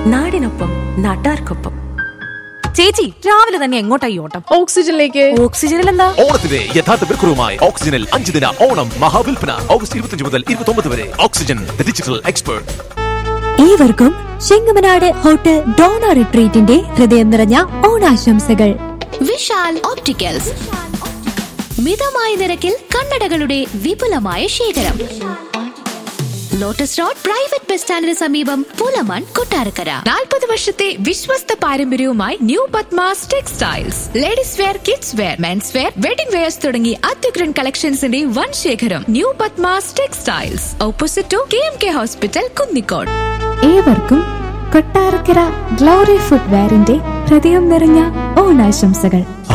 നാടിനൊപ്പം നാട്ടാർക്കൊപ്പം ചേച്ചി രാവിലെ തന്നെ എങ്ങോട്ടായി ഓട്ടം ഓക്സിജനിലേക്ക് ഓക്സിജനിൽ എന്താ ഓണത്തിന്റെ യഥാർത്ഥ വിൽക്കുറവുമായി ഓക്സിജനിൽ അഞ്ച് ദിന ഓണം മഹാവിൽപ്പന ഓഗസ്റ്റ് ഇരുപത്തിയഞ്ച് മുതൽ ഇരുപത്തി വരെ ഓക്സിജൻ ദ ഡിജിറ്റൽ എക്സ്പേർട്ട് ഏവർക്കും ചെങ്ങമനാട് ഹോട്ടൽ ഡോണ റിട്രീറ്റിന്റെ ഹൃദയം നിറഞ്ഞ ഓണാശംസകൾ വിശാൽ ഓപ്റ്റിക്കൽസ് മിതമായ നിരക്കിൽ കണ്ണടകളുടെ വിപുലമായ ശേഖരം ലോട്ടസ് റോഡ് പ്രൈവറ്റ് ബസ് സ്റ്റാൻഡിന് സമീപം പുലമൺ കൊട്ടാരക്കര നാൽപ്പത് വർഷത്തെ വിശ്വസ്ത പാരമ്പര്യവുമായി new Padmas textiles ladies wear kids wear men's wear wedding wears തുടങ്ങി അത്യുഗ്രൻ കളക്ഷൻസിന്റെ വൻ ശേഖരം new Padmas textiles opposite to K M K hospital Kunnicode ഏവർക്കും കൊട്ടാരക്കര ഗ്ലോറി ഫുട്വെയറിന്റെ ഹൃദയം നിറഞ്ഞ ഓണാശംസകൾ